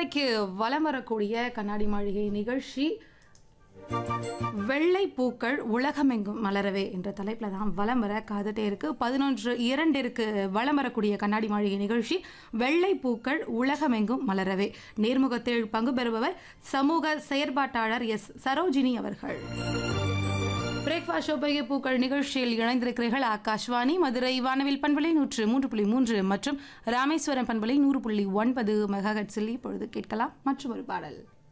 இன்றைக்கு வலம் வரக்கூடிய கண்ணாடி மாளிகை நிகழ்ச்சி வெள்ளை பூக்கள் உலகமெங்கும் மலரவே என்ற தலைப்பில் தான் வலம் வர காத்துட்டே இருக்கு பதினொன்று இரண்டிற்கு வலம் வரக்கூடிய கண்ணாடி மாளிகை நிகழ்ச்சி வெள்ளை பூக்கள் உலகமெங்கும் மலரவே நேர்முகத்தில் பங்கு பெறுபவர் சமூக செயற்பாட்டாளர் எஸ் சரோஜினி அவர்கள் பிரேக்ஃபாஸ்ட் ஷோபைய பூக்கள் நிகழ்ச்சியில் இணைந்திருக்கிறீர்கள் ஆகாஷ்வாணி மதுரை வானவில் பண்பலை நூற்று மூன்று புள்ளி மூன்று மற்றும் ராமேஸ்வரம் பண்பலை நூறு புள்ளி ஒன்பது மெகாஹட்ஸில் இப்பொழுது கேட்கலாம் மற்றும் ஒரு பாடல்